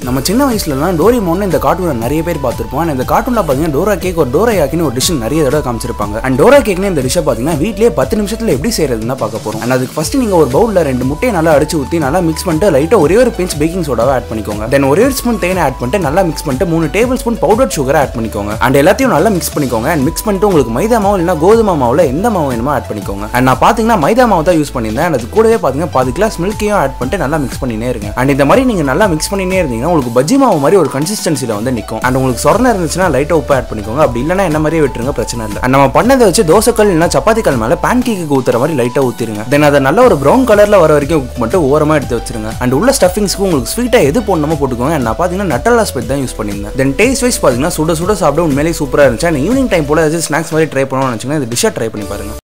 நம்ம சின்ன வயசுலலாம் டோரிமோன் இந்த கார்ட்டூனை நிறைய பேர் பார்த்துருப்போம் And இந்த கார்ட்டூனில் பார்த்தீங்கன்னா டோரா கேக் ஒரு டோரா யாக்கின்னு ஒரு டிஷ் நிறைய தடவை காமிச்சிருப்பாங்க அண்ட் டோரா கேக்னு இந்த டிஷ்ஷை பார்த்தீங்கன்னா வீட்லயே பத்து நிமிஷத்தில் எப்படி செய்யறதுன்னு தான் பார்க்க போகிறோம் அண்ட் அதுக்கு ஃபர்ஸ்ட் நீங்கள் ஒரு பவுலில் ரெண்டு முட்டையை நல்லா அடிச்சு ஊற்றி நல்லா மிக்ஸ் பண்ணிட்டு லைட்டாக ஒரே ஒரு பிஞ்ச் பேக்கிங் சோடாவை ஆட் பண்ணிக்கோங்க தென் ஒரே ஒரு ஸ்பூன் தேனை ஆட் பண்ணிட்டு நல்லா மிக்ஸ் பண்ணிட்டு மூணு டேபிள் ஸ்பூன் பவுடர் சுகரை ஆட் பண்ணிக்கோங்க அண்ட் எல்லாத்தையும் நல்லா மிக்ஸ் பண்ணிக்கோங்க அண்ட் மிக்ஸ் பண்ணிட்டு உங்களுக்கு மைதா மாவு இல்லைனா கோதுமை மாவுல எந்த மாவு வேணுமோ ஆட் பண்ணிக்கோங்க அண்ட் நான் பார்த்தீங்கன்னா மைதா மாவு தான் யூஸ் பண்ணியிருந்தேன் and அது கூடவே பார்த்தீங்கன்னா பாதி கிளாஸ் மில்க்கையும் ஆட் பண்ணிட்டு நல்லா மிக்ஸ் பண்ணினே இருங்க அண்ட் இந்த மாதிரி நீங்கள் நல்லா மிக்ஸ் பண்ணினே இருந்தீங்கன்னா உங்களுக்கு பஜ்ஜி மாவு மாதிரி ஒரு கன்சிஸ்டன்சியில் வந்து நிற்கும் அண்ட் உங்களுக்கு சொரணை இருந்துச்சுன்னா லைட்டாக உப்பு ஆட் பண்ணிக்கோங்க அப்படி இல்லைனா என்ன மாதிரியே விட்டுருங்க பிரச்சனை இல்லை And நம்ம பண்ணதை வச்சு தோசைக்கல் இல்லைனா சப்பாத்திக்கல் மேலே பேன் கேக்கு ஊற்றுற மாதிரி லைட்டாக ஊற்றிருங்க தென் அதை நல்ல ஒரு ப்ரௌன் கலரில் வர வரைக்கும் cook மட்டும் ஓரமாக எடுத்து வச்சிருங்க அண்ட் உள்ள ஸ்டஃபிங்ஸ்க்கு உங்களுக்கு ஸ்வீட்டாக எது போடணுமோ போட்டுக்கோங்க And நான் பார்த்தீங்கன்னா நட்டல்லா ஸ்பெட் தான் யூஸ் பண்ணியிருந்தேன் தென் டேஸ்ட் வைஸ் பார்த்தீங்கன்னா சுட சுட சாப்பிட உண்மையிலேயே சூப்பராக இருந்துச்சு அண்ட் ஈவினிங் டைம் போல ஏதாச்சும் ஸ்நாக்ஸ் மாதிரி ட்ரை பண்ணணும்னு நினச்சிங்கன்னா இந்த டிஷ்ஷை ட்ரை பண்ணி பாருங்க